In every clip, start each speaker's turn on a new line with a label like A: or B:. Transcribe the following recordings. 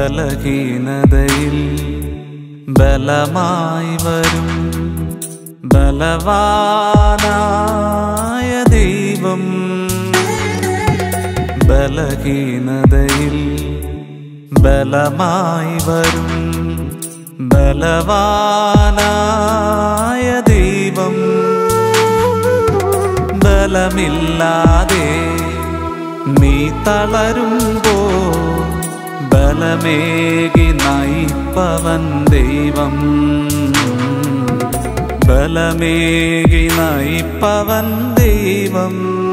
A: ബലഹീനതയിൽ ബലമായി വരും ബലവാനായ ദൈവം ബലഹീനതയിൽ ബലമായി വരും ബലവാനായ ദൈവം ബലമില്ലാതെ നീ തളരുമ്പോ ബലമേകി നയിപ്പവൻ ദൈവം ബലമേകി നയിപ്പവൻ ദൈവം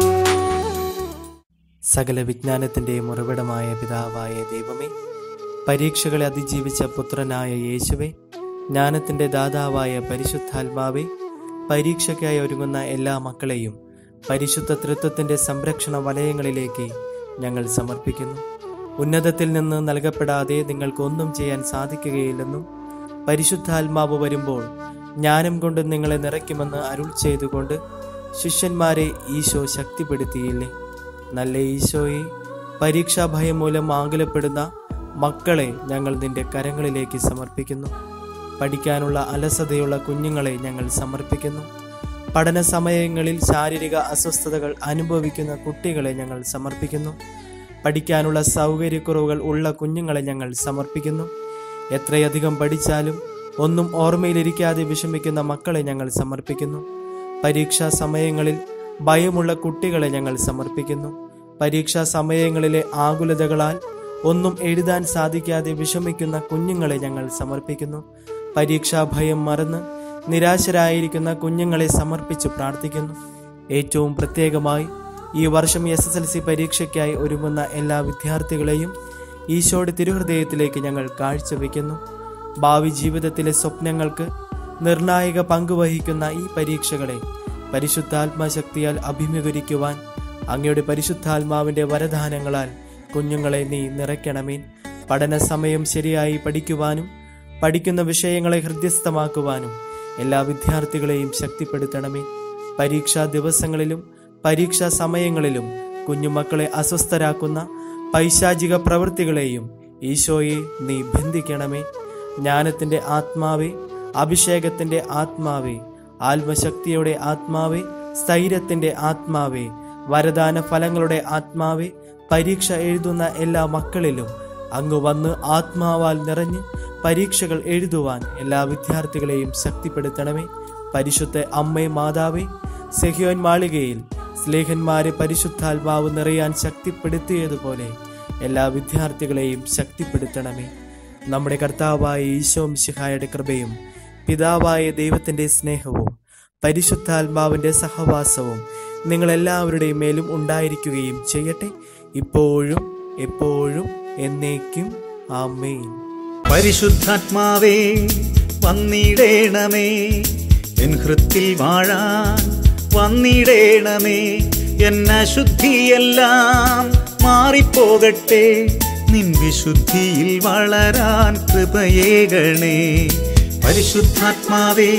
B: സകല വിജ്ഞാനത്തിൻ്റെയും ഉറവിടമായ പിതാവായ ദൈവമേ പരീക്ഷകളെ അതിജീവിച്ച പുത്രനായ യേശുവെ ജ്ഞാനത്തിൻ്റെ ദാതാവായ പരിശുദ്ധാത്മാവെ പരീക്ഷയ്ക്കായി ഒരുങ്ങുന്ന എല്ലാ മക്കളെയും പരിശുദ്ധ തൃത്വത്തിൻ്റെ സംരക്ഷണ വലയങ്ങളിലേക്ക് ഞങ്ങൾ സമർപ്പിക്കുന്നു ഉന്നതത്തിൽ നിന്ന് നൽകപ്പെടാതെ നിങ്ങൾക്കൊന്നും ചെയ്യാൻ സാധിക്കുകയില്ലെന്നും പരിശുദ്ധാത്മാവ് വരുമ്പോൾ ജ്ഞാനം കൊണ്ട് നിങ്ങളെ നിറയ്ക്കുമെന്ന് അരുൾ ചെയ്തുകൊണ്ട് ശിഷ്യന്മാരെ ഈശോ ശക്തിപ്പെടുത്തിയില്ലേ നല്ല ഈശോയെ പരീക്ഷാഭയം മൂലം ആകുലപ്പെടുന്ന മക്കളെ ഞങ്ങൾ നിന്റെ കരങ്ങളിലേക്ക് സമർപ്പിക്കുന്നു പഠിക്കാനുള്ള അലസതയുള്ള കുഞ്ഞുങ്ങളെ ഞങ്ങൾ സമർപ്പിക്കുന്നു പഠന സമയങ്ങളിൽ ശാരീരിക അസ്വസ്ഥതകൾ അനുഭവിക്കുന്ന കുട്ടികളെ ഞങ്ങൾ സമർപ്പിക്കുന്നു പഠിക്കാനുള്ള സൗകര്യക്കുറവുകൾ ഉള്ള കുഞ്ഞുങ്ങളെ ഞങ്ങൾ സമർപ്പിക്കുന്നു എത്രയധികം പഠിച്ചാലും ഒന്നും ഓർമ്മയിലിരിക്കാതെ വിഷമിക്കുന്ന മക്കളെ ഞങ്ങൾ സമർപ്പിക്കുന്നു പരീക്ഷാ സമയങ്ങളിൽ ഭയമുള്ള കുട്ടികളെ ഞങ്ങൾ സമർപ്പിക്കുന്നു പരീക്ഷാ സമയങ്ങളിലെ ആകുലതകളാൽ ഒന്നും എഴുതാൻ സാധിക്കാതെ വിഷമിക്കുന്ന കുഞ്ഞുങ്ങളെ ഞങ്ങൾ സമർപ്പിക്കുന്നു പരീക്ഷാ ഭയം മറന്ന് നിരാശരായിരിക്കുന്ന കുഞ്ഞുങ്ങളെ സമർപ്പിച്ച് പ്രാർത്ഥിക്കുന്നു ഏറ്റവും പ്രത്യേകമായി ഈ വർഷം എസ് എസ് എൽ സി പരീക്ഷയ്ക്കായി ഒരുങ്ങുന്ന എല്ലാ വിദ്യാർത്ഥികളെയും ഈശോയുടെ തിരുഹൃദയത്തിലേക്ക് ഞങ്ങൾ കാഴ്ചവെക്കുന്നു ഭാവി ജീവിതത്തിലെ സ്വപ്നങ്ങൾക്ക് നിർണായക പങ്കുവഹിക്കുന്ന ഈ പരീക്ഷകളെ പരിശുദ്ധാത്മശക്തിയാൽ അഭിമുഖീകരിക്കുവാൻ അങ്ങയുടെ പരിശുദ്ധാത്മാവിന്റെ വരദാനങ്ങളാൽ കുഞ്ഞുങ്ങളെ നീ നിറയ്ക്കണമേ പഠന സമയം ശരിയായി പഠിക്കുവാനും പഠിക്കുന്ന വിഷയങ്ങളെ ഹൃദ്യസ്ഥമാക്കുവാനും എല്ലാ വിദ്യാർത്ഥികളെയും ശക്തിപ്പെടുത്തണമേ പരീക്ഷാ ദിവസങ്ങളിലും പരീക്ഷാ സമയങ്ങളിലും കുഞ്ഞുമക്കളെ അസ്വസ്ഥരാക്കുന്ന പൈശാചിക പ്രവൃത്തികളെയും ഈശോയെ നീ ബന്ധിക്കണമേ ജ്ഞാനത്തിന്റെ ആത്മാവേ അഭിഷേകത്തിന്റെ ആത്മാവേ ആത്മശക്തിയുടെ ആത്മാവേ സ്ഥൈര്യത്തിന്റെ ആത്മാവേ വരദാന ഫലങ്ങളുടെ ആത്മാവേ പരീക്ഷ എഴുതുന്ന എല്ലാ മക്കളിലും അങ്ങ് വന്ന് ആത്മാവാൽ നിറഞ്ഞ് പരീക്ഷകൾ എഴുതുവാൻ എല്ലാ വിദ്യാർത്ഥികളെയും ശക്തിപ്പെടുത്തണമേ പരിശുദ്ധ അമ്മേ മാതാവേ സെഹിയോൻ മാളികയിൽ സ്ലേഹന്മാരെ പരിശുദ്ധാത്മാവ് നിറയാൻ ശക്തിപ്പെടുത്തിയതുപോലെ എല്ലാ വിദ്യാർത്ഥികളെയും ശക്തിപ്പെടുത്തണമേ നമ്മുടെ കർത്താവായ ഈശോ മിശിഹായുടെ കൃപയും പിതാവായ ദൈവത്തിന്റെ സ്നേഹവും പരിശുദ്ധാത്മാവിന്റെ സഹവാസവും നിങ്ങളെല്ലാവരുടെയും മേലും ഉണ്ടായിരിക്കുകയും ചെയ്യട്ടെ ഇപ്പോഴും എപ്പോഴും എന്നേക്കും ആമേൻ
C: പരിശുദ്ധാത്മാവേ വന്നിടേണമേ എൻ ഹൃത്തിൽ വാഴാൻ വന്നിടേണമേ എന്ന ശുദ്ധിയെല്ലാം മാറിപ്പോകട്ടെ നിൻ വിശുദ്ധിയിൽ വളരാൻ കൃപയേകണേ പരിശുദ്ധാത്മാവേ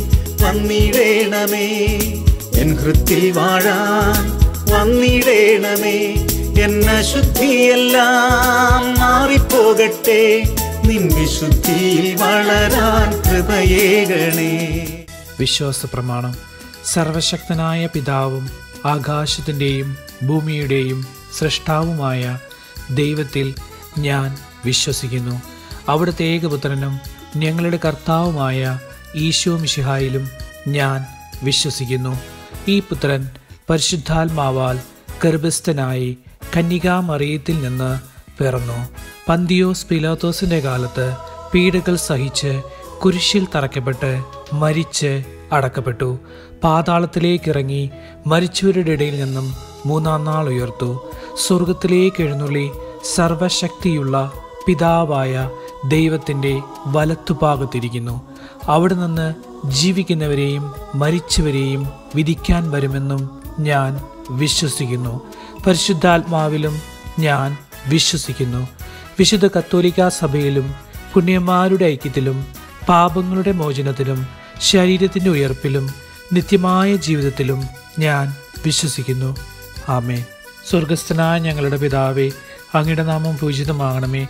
C: വന്നിടേണമേ എൻ ഹൃത്തിൽ വാഴാൻ വന്നിടേണമേ എന്ന ശുദ്ധിയെല്ലാം മാറിപ്പോകട്ടെ നിൻ വിശുദ്ധിയിൽ വളരാൻ കൃപയേകണേ
D: വിശ്വാസ പ്രമാണം സർവശക്തനായ പിതാവും ആകാശത്തിൻ്റെയും ഭൂമിയുടെയും സൃഷ്ടാവുമായ ദൈവത്തിൽ ഞാൻ വിശ്വസിക്കുന്നു അവിടുത്തെ ഏകപുത്രനും ഞങ്ങളുടെ കർത്താവുമായ ഈശോ മിശിഹായിലും ഞാൻ വിശ്വസിക്കുന്നു ഈ പുത്രൻ പരിശുദ്ധാത്മാവാൽ ഗർഭസ്ഥനായി കന്യകാമറിയത്തിൽ നിന്ന് പിറന്നു പന്തിയോസ് പിലാത്തോസിന്റെ കാലത്ത് പീഡകൾ സഹിച്ച് കുരിശിൽ തറയ്ക്കപ്പെട്ട് മരിച്ച് അടക്കപ്പെട്ടു പാതാളത്തിലേക്ക് ഇറങ്ങി മരിച്ചവരുടെ ഇടയിൽ നിന്നും മൂന്നാം നാൾ ഉയർത്തു സ്വർഗത്തിലേക്ക് എഴുന്നള്ളി സർവശക്തിയുള്ള പിതാവായ ദൈവത്തിൻ്റെ വലത്തുഭാഗത്തിരിക്കുന്നു അവിടെ നിന്ന് ജീവിക്കുന്നവരെയും മരിച്ചവരെയും വിധിക്കാൻ വരുമെന്നും ഞാൻ വിശ്വസിക്കുന്നു പരിശുദ്ധാത്മാവിലും ഞാൻ വിശ്വസിക്കുന്നു വിശുദ്ധ കത്തോലിക്ക സഭയിലും പുണ്യന്മാരുടെ ഐക്യത്തിലും പാപങ്ങളുടെ മോചനത്തിലും ശരീരത്തിൻ്റെ ഉയർപ്പിലും നിത്യമായ ജീവിതത്തിലും ഞാൻ വിശ്വസിക്കുന്നു ആമേൻ സ്വർഗസ്ഥനായ ഞങ്ങളുടെ പിതാവേ അങ്ങയുടെ നാമം പൂജിതമാകണമേ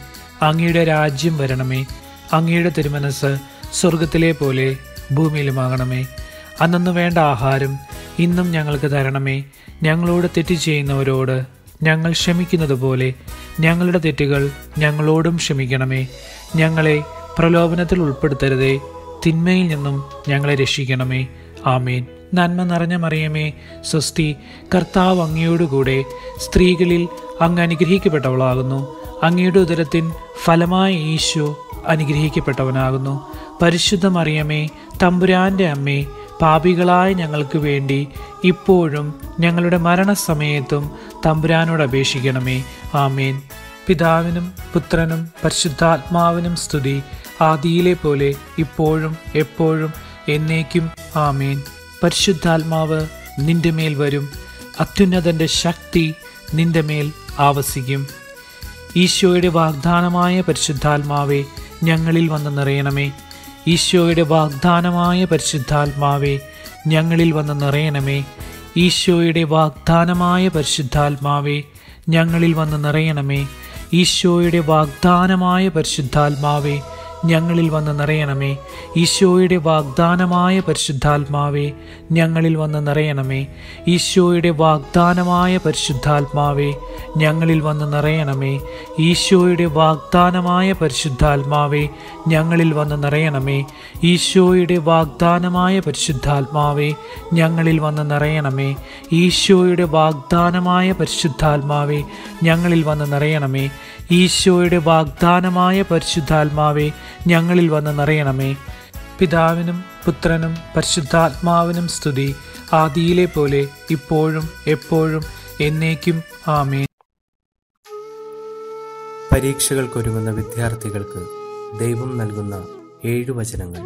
D: അങ്ങയുടെ രാജ്യം വരണമേ അങ്ങയുടെ തിരുമനസ് സ്വർഗത്തിലെ പോലെ ഭൂമിയിലുമാകണമേ അന്നു വേണ്ട ആഹാരം ഇന്നും ഞങ്ങൾക്ക് തരണമേ ഞങ്ങളോട് തെറ്റ് ചെയ്യുന്നവരോട് ഞങ്ങൾ ക്ഷമിക്കുന്നത് പോലെ ഞങ്ങളുടെ തെറ്റുകൾ ഞങ്ങളോടും ക്ഷമിക്കണമേ ഞങ്ങളെ പ്രലോഭനത്തിൽ ഉൾപ്പെടുത്തരുതേ തിന്മയിൽ നിന്നും ഞങ്ങളെ രക്ഷിക്കണമേ ആമേൻ നന്മ നിറഞ്ഞ മറിയമേ സ്വസ്തി കർത്താവ് അങ്ങയോടുകൂടെ സ്ത്രീകളിൽ അങ്ങ് അനുഗ്രഹിക്കപ്പെട്ടവളാകുന്നു അങ്ങയുടെ ഉദരത്തിൻ ഫലമായ ഈശോ അനുഗ്രഹിക്കപ്പെട്ടവനാകുന്നു പരിശുദ്ധ മറിയമേ തമ്പുരാന്റെ അമ്മേ പാപികളായ ഞങ്ങൾക്ക് വേണ്ടി ഇപ്പോഴും ഞങ്ങളുടെ മരണസമയത്തും തമ്പുരാനോട് അപേക്ഷിക്കണമേ ആമേൻ പിതാവിനും പുത്രനും പരിശുദ്ധാത്മാവിനും സ്തുതി ആദിയിലെ പോലെ ഇപ്പോഴും എപ്പോഴും എന്നേക്കും ആമേൻ പരിശുദ്ധാത്മാവ് നിന്റെ മേൽ വരും അത്യുന്നതന്റെ ശക്തി നിന്റെ മേൽ ആവസിക്കും ഈശോയുടെ വാഗ്ദാനമായ പരിശുദ്ധാത്മാവെ ഞങ്ങളിൽ വന്ന് നിറയണമേ ഈശോയുടെ വാഗ്ദാനമായ പരിശുദ്ധാത്മാവെ ഞങ്ങളിൽ വന്ന് നിറയണമേ ഈശോയുടെ വാഗ്ദാനമായ പരിശുദ്ധാത്മാവെ ഞങ്ങളിൽ വന്ന് നിറയണമേ ഈശോയുടെ വാഗ്ദാനമായ പരിശുദ്ധാത്മാവെ ഞങ്ങളിൽ വന്ന് നിറയണമേ ഈശോയുടെ വാഗ്ദാനമായ പരിശുദ്ധാത്മാവെ ഞങ്ങളിൽ വന്ന് നിറയണമേ ഈശോയുടെ വാഗ്ദാനമായ പരിശുദ്ധാത്മാവെ ഞങ്ങളിൽ വന്ന് നിറയണമേ ഈശോയുടെ വാഗ്ദാനമായ പരിശുദ്ധാത്മാവെ ഞങ്ങളിൽ വന്ന് നിറയണമേ ഈശോയുടെ വാഗ്ദാനമായ പരിശുദ്ധാത്മാവെ ഞങ്ങളിൽ വന്ന് നിറയണമേ ഈശോയുടെ വാഗ്ദാനമായ പരിശുദ്ധാത്മാവെ ഞങ്ങളിൽ വന്ന് നിറയണമേ ഈശോയുടെ വാഗ്ദാനമായ പരിശുദ്ധാത്മാവെ ഞങ്ങളിൽ വന്ന് നിറയണമേ പിതാവിനും പുത്രനും പരിശുദ്ധാത്മാവിനും സ്തുതി ആദിയിലെ പോലെ ഇപ്പോഴും എപ്പോഴും എന്നേക്കും ആമേൻ
B: പരീക്ഷകൾക്കൊരുങ്ങുന്ന വിദ്യാർത്ഥികൾക്ക് ദൈവം നൽകുന്ന ഏഴു വചനങ്ങൾ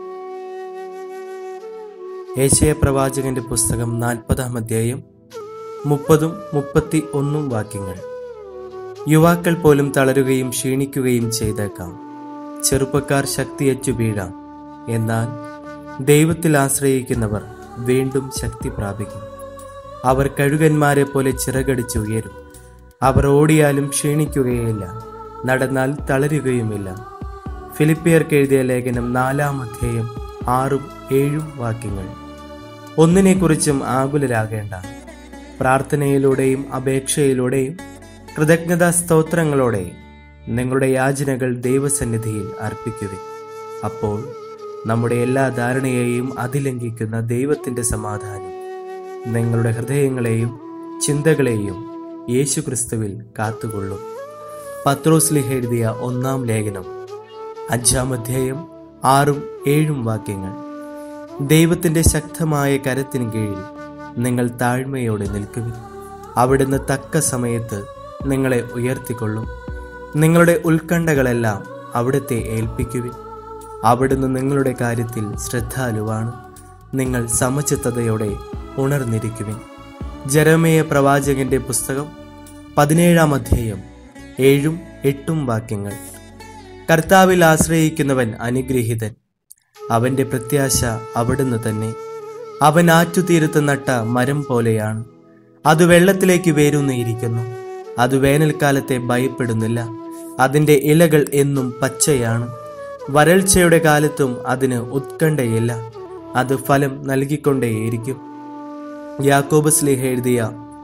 B: ഏശയ പ്രവാചകന്റെ പുസ്തകം നാൽപ്പതാം അധ്യായം മുപ്പതും മുപ്പത്തി ഒന്നും വാക്യങ്ങൾ യുവാക്കൾ പോലും തളരുകയും ക്ഷീണിക്കുകയും ചെയ്തേക്കാം ചെറുപ്പക്കാർ ശക്തിയച്ചു വീഴാം എന്നാൽ ദൈവത്തിൽ ആശ്രയിക്കുന്നവർ വീണ്ടും ശക്തി പ്രാപിക്കും അവർ കഴുകന്മാരെ പോലെ ചിറകടിച്ച് ഉയരും അവർ ഓടിയാലും ക്ഷീണിക്കുകയില്ല നടന്നാൽ തളരുകയുമില്ല ഫിലിപ്പിയർക്ക് എഴുതിയ ലേഖനം നാലാം അധ്യായം ആറും ഏഴും വാക്യങ്ങൾ ഒന്നിനെക്കുറിച്ചും ആകുലരാകേണ്ട പ്രാർത്ഥനയിലൂടെയും അപേക്ഷയിലൂടെയും കൃതജ്ഞതാ സ്തോത്രങ്ങളോടെയും നിങ്ങളുടെ യാചനകൾ ദൈവസന്നിധിയിൽ അർപ്പിക്കുവിൻ അപ്പോൾ നമ്മുടെ എല്ലാ ധാരണയെയും അതിലംഘിക്കുന്ന ദൈവത്തിൻ്റെ സമാധാനം നിങ്ങളുടെ ഹൃദയങ്ങളെയും ചിന്തകളെയും യേശുക്രിസ്തുവിൽ കാത്തുകൊള്ളും പത്രോസ്ലിഹ എഴുതിയ ഒന്നാം ലേഖനം അഞ്ചാം അധ്യായം ആറും ഏഴും വാക്യങ്ങൾ ദൈവത്തിൻ്റെ ശക്തമായ കരത്തിന് കീഴിൽ നിങ്ങൾ താഴ്മയോടെ നിൽക്കുവിൻ അവിടുന്ന് തക്ക സമയത്ത് നിങ്ങളെ ഉയർത്തിക്കൊള്ളും നിങ്ങളുടെ ഉത്കണ്ഠകളെല്ലാം അവിടുത്തെ ഏൽപ്പിക്കുവിൻ അവിടുന്ന് നിങ്ങളുടെ കാര്യത്തിൽ ശ്രദ്ധാലുവാണ് നിങ്ങൾ സമചിത്തതയോടെ ഉണർന്നിരിക്കുവിൻ ജരമേയ പ്രവാചകന്റെ പുസ്തകം പതിനേഴാം അധ്യായം ഏഴും എട്ടും വാക്യങ്ങൾ കർത്താവിൽ ആശ്രയിക്കുന്നവൻ അനുഗ്രഹീതൻ അവന്റെ പ്രത്യാശ അവിടുന്ന് തന്നെ അവൻ ആറ്റുതീരത്ത് നട്ട മരം പോലെയാണ് അത് വെള്ളത്തിലേക്ക് വേരൂന്നിയിരിക്കുന്നു അത് വേനൽക്കാലത്തെ ഭയപ്പെടുന്നില്ല അതിൻ്റെ ഇലകൾ എന്നും പച്ചയാണ് വരൾച്ചയുടെ കാലത്തും അതിന് ഉത്കണ്ഠയില്ല അത് ഫലം നൽകിക്കൊണ്ടേയിരിക്കും യാക്കോബ് സ്ലിഹ എഴുതിയ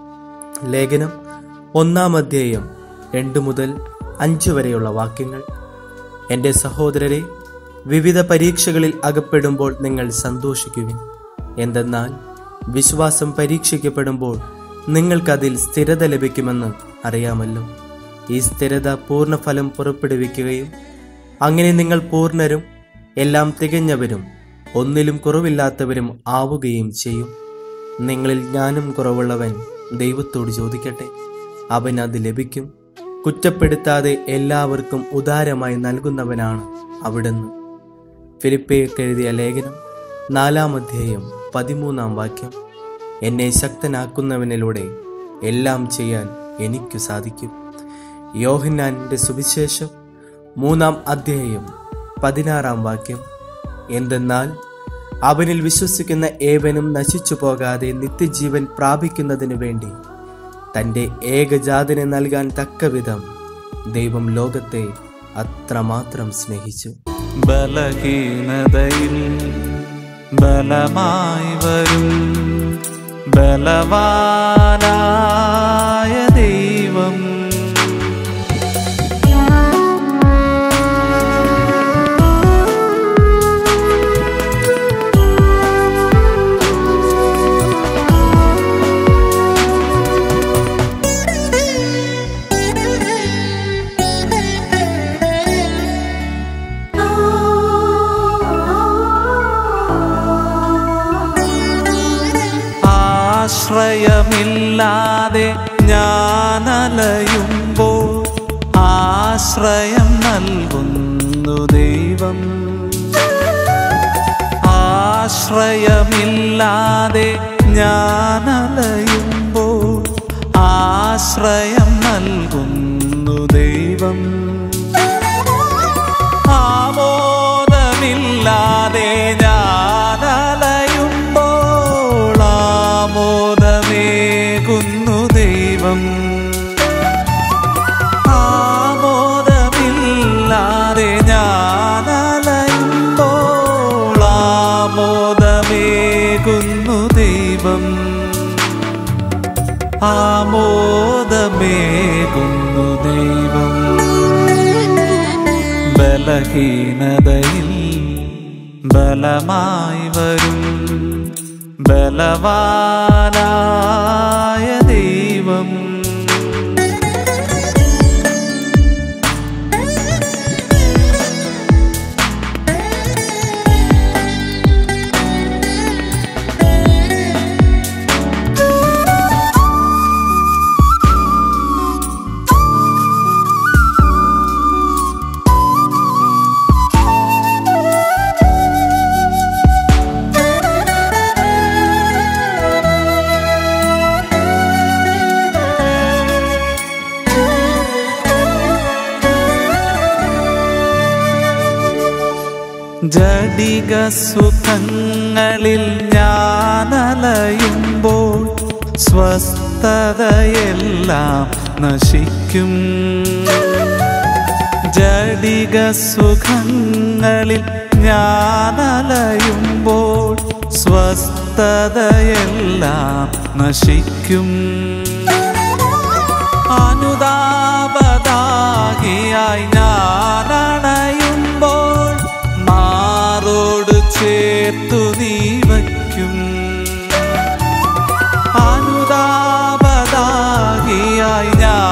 B: ലേഖനം ഒന്നാം അധ്യായം രണ്ട് മുതൽ അഞ്ച് വരെയുള്ള വാക്യങ്ങൾ എൻ്റെ സഹോദരരെ വിവിധ പരീക്ഷകളിൽ അകപ്പെടുമ്പോൾ നിങ്ങൾ സന്തോഷിക്കുവിൻ എന്തെന്നാൽ വിശ്വാസം പരീക്ഷിക്കപ്പെടുമ്പോൾ നിങ്ങൾക്കതിൽ സ്ഥിരത ലഭിക്കുമെന്ന് അറിയാമല്ലോ ഈ സ്ഥിരത പൂർണ്ണഫലം പുറപ്പെടുവിക്കുകയും അങ്ങനെ നിങ്ങൾ പൂർണ്ണരും എല്ലാം തികഞ്ഞവരും ഒന്നിലും കുറവില്ലാത്തവരും ആവുകയും ചെയ്യും നിങ്ങളിൽ ജ്ഞാനം കുറവുള്ളവൻ ദൈവത്തോട് ചോദിക്കട്ടെ അവൻ അത് ലഭിക്കും കുറ്റപ്പെടുത്താതെ എല്ലാവർക്കും ഉദാരമായി നൽകുന്നവനാണ് അവിടുന്ന് ഫിലിപ്പേക്ക് എഴുതിയ ലേഖനം നാലാം അധ്യായം പതിമൂന്നാം വാക്യം എന്നെ ശക്തനാക്കുന്നവനിലൂടെ എല്ലാം ചെയ്യാൻ എനിക്കു സാധിക്കും യോഹന്നാന്റെ സുവിശേഷം മൂന്നാം അധ്യായം പതിനാറാം വാക്യം എന്തെന്നാൽ അവനിൽ വിശ്വസിക്കുന്ന ഏവനും നശിച്ചു പോകാതെ നിത്യജീവൻ പ്രാപിക്കുന്നതിനു വേണ്ടി തൻ്റെ ഏകജാതനെ നൽകാൻ തക്കവിധം ദൈവം ലോകത്തെ അത്രമാത്രം സ്നേഹിച്ചു
A: ബലഹീനതയിൽ ബലമായി വരും ബലവാനായ ദൈവം ആശ്രയമില്ലാതെ ഞാനലയുമ്പോൾ ആശ്രയം നൽകുന്നു ദൈവം ആശ്രയമില്ലാതെ ഞാനലയുമ്പോൾ ആശ്രയം നൽകുന്നു ദൈവം ആമോദമില്ലാതെ ഞാനലയുമ്പോൾ ആമോദമേകുന്നു ദൈവം ആമോദമില്ലാതെ ഞാനലയുമ്പോൾ ആമോദമേകുന്നു ദൈവം ആമോദമേകുന്നു ദൈവം ബലഹീനതയിൽ ബലമായി വരും ബലവാനായ ദൈവം ജഡിക സുഖങ്ങളിൽ ഞാനലയുമ്പോൾ സ്വസ്ഥതയെല്ലാം നശിക്കും ജഡിക സുഖങ്ങളിൽ ഞാനലയുമ്പോൾ സ്വസ്ഥതയെല്ലാം നശിക്കും അനുതാപദാഹിയായി ഞാനണയുമ്പോൾ മാറോട് ചേർത്തു നീ വയ്ക്കും അനുതാപദാഹിയായി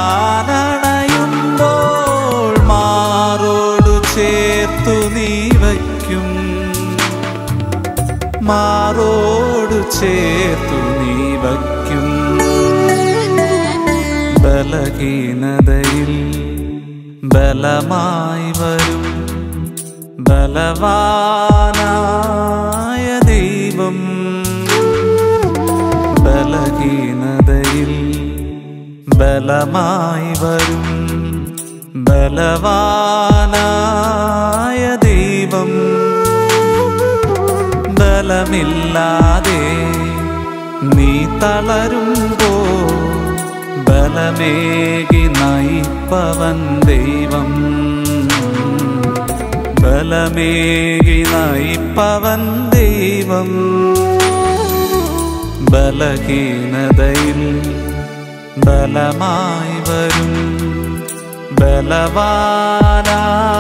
A: ഞാനണയുമ്പോൾ മാറോട് ചേർത്തു നീ വയ്ക്കും മാറോട് ചേർത്തു നീ വയ്ക്കും ബലഹീനതയിൽ ബലമായി വരും ബലവാനായ ദൈവം ബലഹീനതയിൽ ബലമായി വരും ബലവാനായ ദൈവം ബലമില്ലാതെ നീ തളരുമ്പോ ബലമേകി നയിപ്പവൻ ദൈവം ബലമേകി നയിപ്പവൻ ദൈവം ബലഹീനതയിൽ ബലമായി വരും ബലവാനായ